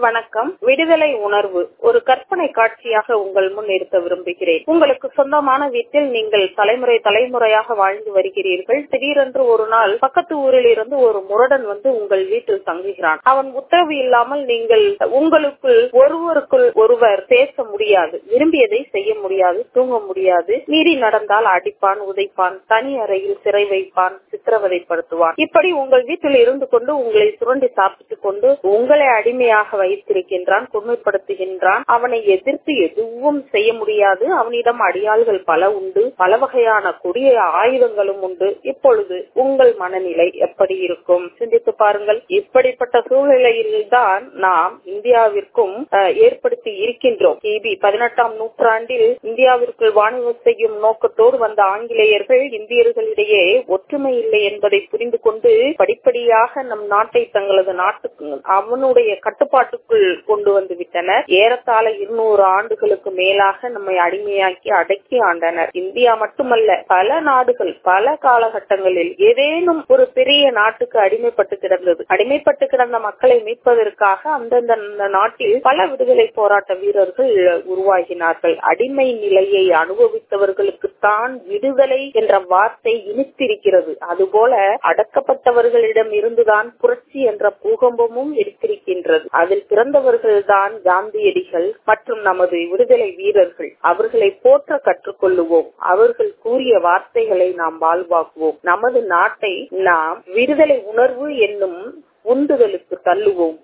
வணக்கம் விடுதலை உணர்வு ஒரு கற்பனை காட்சியாக உங்கள் முன் நிறுத்த விரும்புகிறேன் உங்களுக்கு சொந்தமான வீட்டில் நீங்கள் தலைமுறை தலைமுறையாக வாழ்ந்து வருகிறீர்கள் திடீரென்று ஒரு நாள் பக்கத்து ஊரில் இருந்து ஒரு முரடன் வந்து உங்கள் வீட்டில் தங்குகிறான் அவன் உத்தரவு இல்லாமல் நீங்கள் உங்களுக்குள் ஒருவருக்குள் ஒருவர் பேச முடியாது விரும்பியதை செய்ய முடியாது தூங்க முடியாது மீறி நடந்தால் அடிப்பான் உதைப்பான் தனி அறையில் சிறை வைப்பான் சித்திரவதைப்படுத்துவான் இப்படி உங்கள் வீட்டில் இருந்து கொண்டு உங்களை சுரண்டி சாப்பிட்டுக் கொண்டு உங்களை அடிமையாக வைத்திருக்கின்றான் கொடுமைப்படுத்துகின்றான் அவனை எதிர்த்து எதுவும் செய்ய முடியாது அவனிடம் அடியாள்கள் பல உண்டு பல வகையான கொடிய ஆயுதங்களும் உண்டு இப்பொழுது உங்கள் மனநிலை எப்படி இருக்கும் சிந்தித்து பாருங்கள் இப்படிப்பட்ட சூழ்நிலையில்தான் நாம் இந்தியாவிற்கும் ஏற்படுத்தி இருக்கின்றோம் கிபி பதினெட்டாம் நூற்றாண்டில் இந்தியாவிற்குள் வாணிபம் செய்யும் நோக்கத்தோடு வந்த ஆங்கிலேயர்கள் இந்தியர்களிடையே ஒற்றுமை இல்லை என்பதை புரிந்து கொண்டு படிப்படியாக நம் நாட்டை தங்களது நாட்டுக்கு அவனுடைய கட்டுப்பாட்டுக்குள் கொண்டு வந்து விட்டனர் ஏறத்தாழ இருநூறு ஆண்டுகளுக்கு மேலாக நம்மை அடிமையாக்கி அடக்கி ஆண்டனர் இந்தியா மட்டுமல்ல பல நாடுகள் பல காலகட்டங்களில் ஏதேனும் ஒரு பெரிய நாட்டுக்கு அடிமைப்பட்டு கிடந்தது அடிமைப்பட்டு கிடந்த மக்களை மீட்பதற்காக அந்தந்த நாட்டில் பல விடுதலை போராட்ட வீரர்கள் உருவாகினார்கள் அடிமை நிலையை அனுபவித்தவர்களுக்கு தான் விடுதலை என்ற வார்த்தை இனித்திருக்கிறது அதுபோல அடக்கப்பட்டவர்களிடம் இருந்துதான் புரட்சி என்ற பூகம்பமும் எடுத்திருக்கின்றது அதில் பிறந்தவர்கள் தான் காந்தியடிகள் மற்றும் நமது விடுதலை வீரர்கள் அவர்களை போற்ற கற்றுக்கொள்ளுவோம் அவர்கள் கூறிய வார்த்தைகளை நாம் வாழ்வாக்குவோம் நமது நாட்டை நாம் விடுதலை உணர்வு என்னும் உந்துதலுக்கு தள்ளுவோம்